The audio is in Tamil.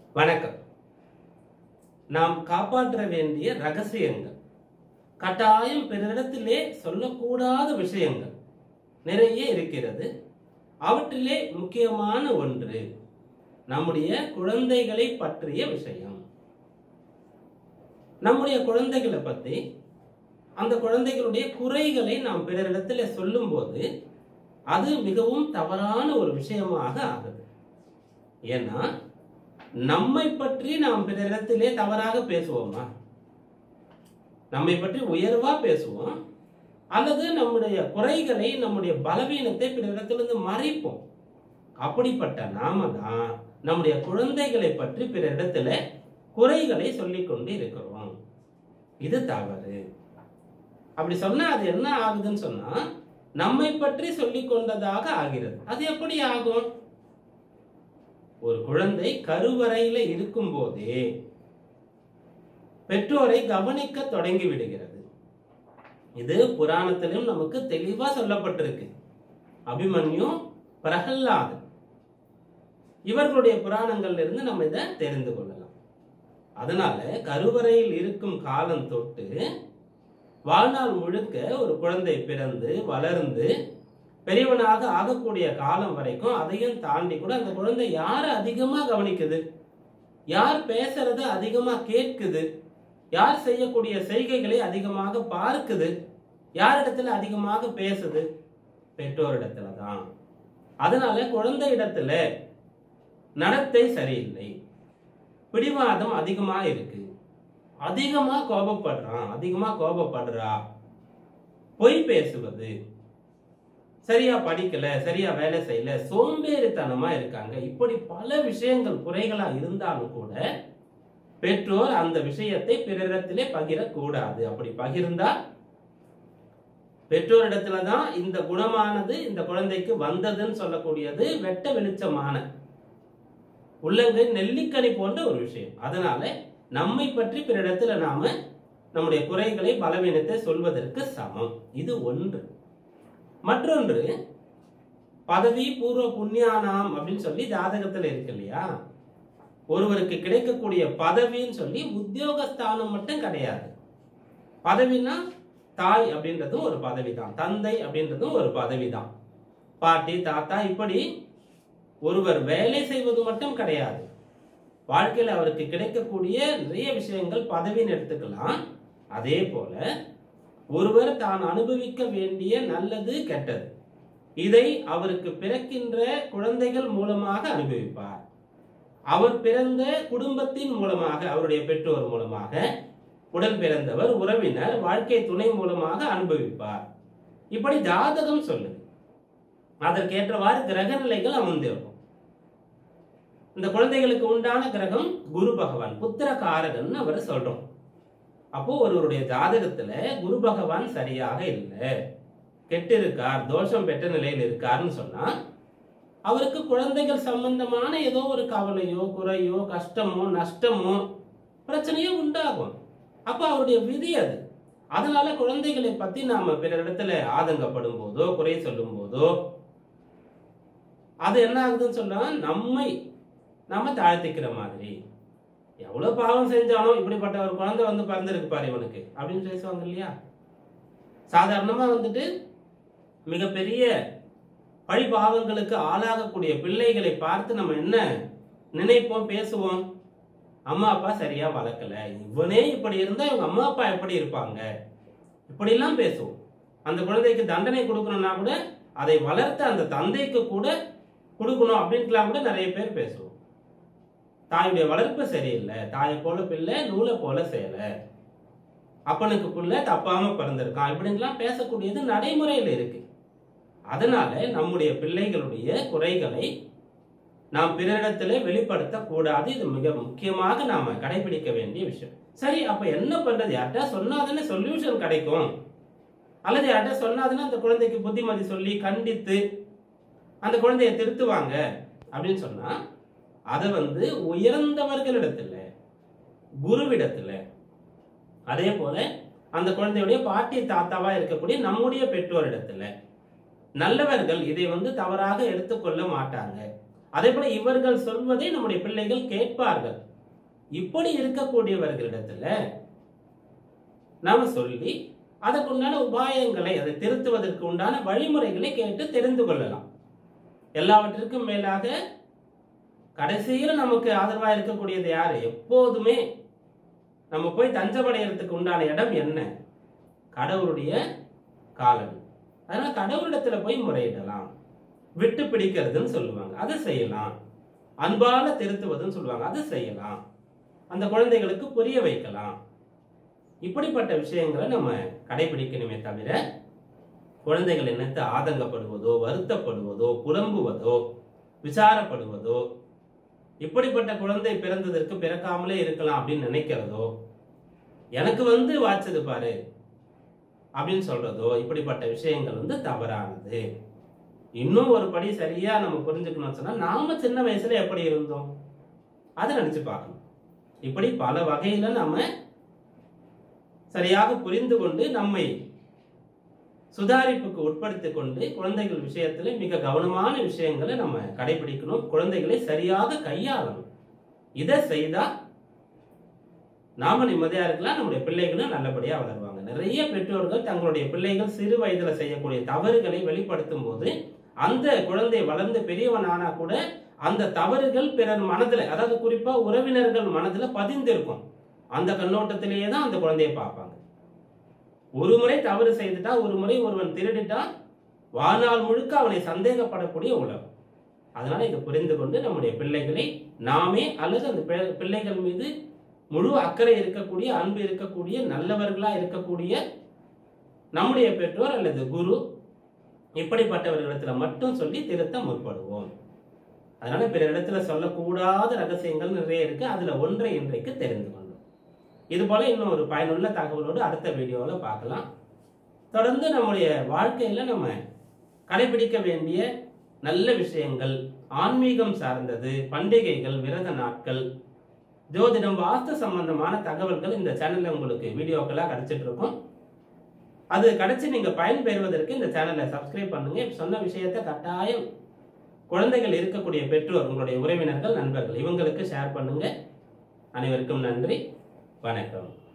வணக்கம் நாம் காப்பாற்ற வேண்டிய ரகசியங்கள் கட்டாயம் பிறரிடத்திலே சொல்லக்கூடாத விஷயங்கள் நிறைய இருக்கிறது அவற்றிலே முக்கியமான ஒன்று நம்முடைய குழந்தைகளை பற்றிய விஷயம் நம்முடைய குழந்தைகளை பற்றி அந்த குழந்தைகளுடைய குறைகளை நாம் பிறரிடத்துல சொல்லும்போது அது மிகவும் தவறான ஒரு விஷயமாக ஆகுது ஏன்னா நம்மை பற்றி நாம் பிறரிடத்திலே தவறாக பேசுவோமா நம்மை பற்றி உயர்வா பேசுவோம் அல்லது நம்முடைய குறைகளை நம்முடைய பலவீனத்தை பிறரிடத்திலிருந்து மறைப்போம் அப்படிப்பட்ட நாம தான் நம்முடைய குழந்தைகளை பற்றி பிறரிடத்துல குறைகளை சொல்லிக் கொண்டு இருக்கிறோம் இது தவறு அப்படி சொன்னா அது என்ன ஆகுதுன்னு சொன்னா நம்மை பற்றி சொல்லிக் கொண்டதாக ஆகிறது அது எப்படி ஆகும் ஒரு குழந்தை கருவறையில இருக்கும் போதே பெற்றோரை கவனிக்க தொடங்கி விடுகிறது இது புராணத்திலும் நமக்கு தெளிவா சொல்லப்பட்டிருக்கு அபிமன்யு பிரகல்லாதன் இவர்களுடைய புராணங்கள்ல இருந்து நம்ம இதை தெரிந்து கொள்ளலாம் அதனால கருவறையில் இருக்கும் காலம் தொட்டு வாழ்நாள் முழுக்க ஒரு குழந்தை பிறந்து வளர்ந்து பெரியவனாக ஆகக்கூடிய காலம் வரைக்கும் அதையும் தாண்டி கூட அந்த குழந்தை யாரை அதிகமா கவனிக்குது யார் பேசுறத அதிகமா கேட்குது யார் செய்யக்கூடிய செய்கைகளை அதிகமாக பார்க்குது யாரிடத்துல அதிகமாக பேசுது பெற்றோரிடத்துல தான் அதனால குழந்தை இடத்துல நடத்தை சரியில்லை பிடிவாதம் அதிகமா இருக்கு அதிகமா கோபப்படுறான் அதிகமா கோபப்படுறா பொய் பேசுவது சரியா படிக்கல சரியா வேலை செய்யல சோம்பேறித்தனமா இருக்காங்க இப்படி பல விஷயங்கள் குறைகளா இருந்தாலும் கூட பெற்றோர் அந்த விஷயத்தை பிறரிடத்திலே பகிரக்கூடாது அப்படி பகிர்ந்தா பெற்றோரிடத்துல தான் இந்த குணமானது இந்த குழந்தைக்கு வந்ததுன்னு சொல்லக்கூடியது வெட்ட வெளிச்சமான உள்ளங்கை நெல்லிக்கனி போன்ற ஒரு விஷயம் அதனால நம்மை பற்றி பிறரிடத்துல நாம நம்முடைய குறைகளை பலவீனத்தை சொல்வதற்கு சமம் இது ஒன்று மற்றொன்று பதவி பூர்வ புண்ணியானாம் அப்படின்னு சொல்லி ஜாதகத்துல இருக்கு இல்லையா ஒருவருக்கு கிடைக்கக்கூடிய பதவின்னு சொல்லி உத்தியோகஸ்தானம் மட்டும் கிடையாது பதவினா தாய் அப்படின்றதும் ஒரு பதவி தான் தந்தை அப்படின்றதும் ஒரு பதவி தான் பாட்டி தாத்தா இப்படி ஒருவர் வேலை செய்வது மட்டும் கிடையாது வாழ்க்கையில் அவருக்கு கிடைக்கக்கூடிய நிறைய விஷயங்கள் பதவின்னு எடுத்துக்கலாம் அதே போல ஒருவர் தான் அனுபவிக்க வேண்டிய நல்லது கெட்டது இதை அவருக்கு பிறக்கின்ற குழந்தைகள் மூலமாக அனுபவிப்பார் அவர் பிறந்த குடும்பத்தின் மூலமாக அவருடைய பெற்றோர் மூலமாக உடன் பிறந்தவர் உறவினர் வாழ்க்கை துணை மூலமாக அனுபவிப்பார் இப்படி ஜாதகம் சொல்லுது அதற்கேற்றவாறு கிரக நிலைகள் அமர்ந்திருக்கும் இந்த குழந்தைகளுக்கு உண்டான கிரகம் குரு பகவான் புத்திர காரகன் அவர் சொல்றோம் அப்போ ஒருவருடைய ஜாதகத்துல குரு பகவான் சரியாக இல்லை கெட்டு இருக்கார் தோஷம் பெற்ற நிலையில் இருக்காருன்னு சொன்னா அவருக்கு குழந்தைகள் சம்பந்தமான ஏதோ ஒரு கவலையோ குறையோ கஷ்டமோ நஷ்டமோ பிரச்சனையோ உண்டாகும் அப்ப அவருடைய விதி அது அதனால குழந்தைகளை பத்தி நாம பிறரிடத்துல ஆதங்கப்படும் போதோ குறை சொல்லும் போதோ அது என்ன ஆகுதுன்னு சொன்னா நம்மை நாம தாழ்த்திக்கிற மாதிரி எவ்வளவு பாவம் செஞ்சாலும் இப்படிப்பட்ட ஒரு குழந்தை வந்து பிறந்திருக்கு பாரு இவனுக்கு அப்படின்னு பேசுவாங்க இல்லையா சாதாரணமா வந்துட்டு மிகப்பெரிய பழி பாவங்களுக்கு ஆளாகக்கூடிய பிள்ளைகளை பார்த்து நம்ம என்ன நினைப்போம் பேசுவோம் அம்மா அப்பா சரியா வளர்க்கல இவனே இப்படி இருந்தா இவங்க அம்மா அப்பா எப்படி இருப்பாங்க இப்படிலாம் பேசுவோம் அந்த குழந்தைக்கு தண்டனை கொடுக்கணும்னா கூட அதை வளர்த்த அந்த தந்தைக்கு கூட கொடுக்கணும் அப்படின்ட்டுலாம் கூட நிறைய பேர் பேசுவோம் தாயுடைய வளர்ப்பு சரியில்லை தாயை போல பிள்ளை நூலை போல சேலை அப்பனுக்கு புள்ள தப்பாம பிறந்திருக்கான் இப்படின்லாம் பேசக்கூடியது நடைமுறையில் இருக்கு அதனால நம்முடைய பிள்ளைகளுடைய குறைகளை நாம் பிறரிடத்துல வெளிப்படுத்த கூடாது இது மிக முக்கியமாக நாம கடைபிடிக்க வேண்டிய விஷயம் சரி அப்ப என்ன பண்றது யார்கிட்ட சொன்னாதானே சொல்யூஷன் கிடைக்கும் அல்லது யார்கிட்ட சொன்னாதானே அந்த குழந்தைக்கு புத்திமதி சொல்லி கண்டித்து அந்த குழந்தைய திருத்துவாங்க அப்படின்னு சொன்னா அதை வந்து உயர்ந்தவர்களிடத்துல குருவிடத்துல அதே போல அந்த குழந்தையுடைய பாட்டி தாத்தாவா இருக்கக்கூடிய நம்முடைய பெற்றோரிடத்துல நல்லவர்கள் இதை வந்து தவறாக எடுத்துக்கொள்ள மாட்டாங்க அதே போல இவர்கள் சொல்வதை நம்முடைய பிள்ளைகள் கேட்பார்கள் இப்படி இருக்கக்கூடியவர்களிடத்துல நாம சொல்லி அதற்குண்டான உபாயங்களை அதை திருத்துவதற்கு உண்டான வழிமுறைகளை கேட்டு தெரிந்து கொள்ளலாம் எல்லாவற்றிற்கும் மேலாக கடைசியில் நமக்கு ஆதரவா இருக்கக்கூடியது யாரு எப்போதுமே நம்ம போய் தஞ்சமடைகிறதுக்கு உண்டான இடம் என்ன கடவுளுடைய காலன் அதனால கடவுளிடத்துல போய் முறையிடலாம் விட்டு பிடிக்கிறதுன்னு சொல்லுவாங்க அதை செய்யலாம் அன்பால திருத்துவதுன்னு சொல்லுவாங்க அதை செய்யலாம் அந்த குழந்தைகளுக்கு புரிய வைக்கலாம் இப்படிப்பட்ட விஷயங்களை நம்ம கடைபிடிக்கணுமே தவிர குழந்தைகள் என்னத்தை ஆதங்கப்படுவதோ வருத்தப்படுவதோ புலம்புவதோ விசாரப்படுவதோ இப்படிப்பட்ட குழந்தை பிறந்ததற்கு பிறக்காமலே இருக்கலாம் அப்படின்னு நினைக்கிறதோ எனக்கு வந்து வாச்சது பாரு அப்படின்னு சொல்றதோ இப்படிப்பட்ட விஷயங்கள் வந்து தவறானது இன்னும் ஒரு படி சரியா நம்ம புரிஞ்சுக்கணும்னு சொன்னா நாம சின்ன வயசுல எப்படி இருந்தோம் அதை நினைச்சு பார்க்கணும் இப்படி பல வகையில நாம சரியாக புரிந்து கொண்டு நம்மை சுதாரிப்புக்கு உட்படுத்திக் கொண்டு குழந்தைகள் விஷயத்துல மிக கவனமான விஷயங்களை நம்ம கடைபிடிக்கணும் குழந்தைகளை சரியாக கையாளணும் இதை செய்தா நாம நிம்மதியா இருக்கலாம் நம்முடைய பிள்ளைகளும் நல்லபடியா வளருவாங்க நிறைய பெற்றோர்கள் தங்களுடைய பிள்ளைகள் சிறு வயதுல செய்யக்கூடிய தவறுகளை வெளிப்படுத்தும் போது அந்த குழந்தை வளர்ந்து பெரியவன் ஆனா கூட அந்த தவறுகள் பிறர் மனதுல அதாவது குறிப்பா உறவினர்கள் மனதுல பதிந்திருக்கும் அந்த கண்ணோட்டத்திலேயே தான் அந்த குழந்தையை பார்ப்பாங்க ஒரு முறை தவறு செய்துட்டா ஒரு முறை ஒருவன் திருடிட்டா வாழ்நாள் முழுக்க அவனை சந்தேகப்படக்கூடிய உலகம் அதனால இதை புரிந்து கொண்டு நம்முடைய பிள்ளைகளை நாமே அல்லது அந்த பி- பிள்ளைகள் மீது முழு அக்கறை இருக்கக்கூடிய அன்பு இருக்கக்கூடிய நல்லவர்களா இருக்கக்கூடிய நம்முடைய பெற்றோர் அல்லது குரு இப்படிப்பட்டவர்களிடத்துல மட்டும் சொல்லி திருத்த முற்படுவோம் அதனால பிற இடத்துல சொல்லக்கூடாத ரகசியங்கள் நிறைய இருக்கு அதுல ஒன்றை இன்றைக்கு தெரிந்து கொண்டோம் இது போல இன்னும் ஒரு பயனுள்ள தகவலோடு அடுத்த வீடியோவில் பார்க்கலாம் தொடர்ந்து நம்முடைய வாழ்க்கையில நம்ம கடைபிடிக்க வேண்டிய நல்ல விஷயங்கள் ஆன்மீகம் சார்ந்தது பண்டிகைகள் விரத நாட்கள் ஜோதிடம் வாஸ்து சம்பந்தமான தகவல்கள் இந்த சேனல்ல உங்களுக்கு வீடியோக்களாக கிடைச்சிட்டு இருக்கும் அது கிடைச்சி நீங்க பயன்பெறுவதற்கு இந்த சேனலை சப்ஸ்கிரைப் பண்ணுங்க இப்ப சொன்ன விஷயத்தை கட்டாயம் குழந்தைகள் இருக்கக்கூடிய பெற்றோர் உங்களுடைய உறவினர்கள் நண்பர்கள் இவங்களுக்கு ஷேர் பண்ணுங்க அனைவருக்கும் நன்றி வணக்கம்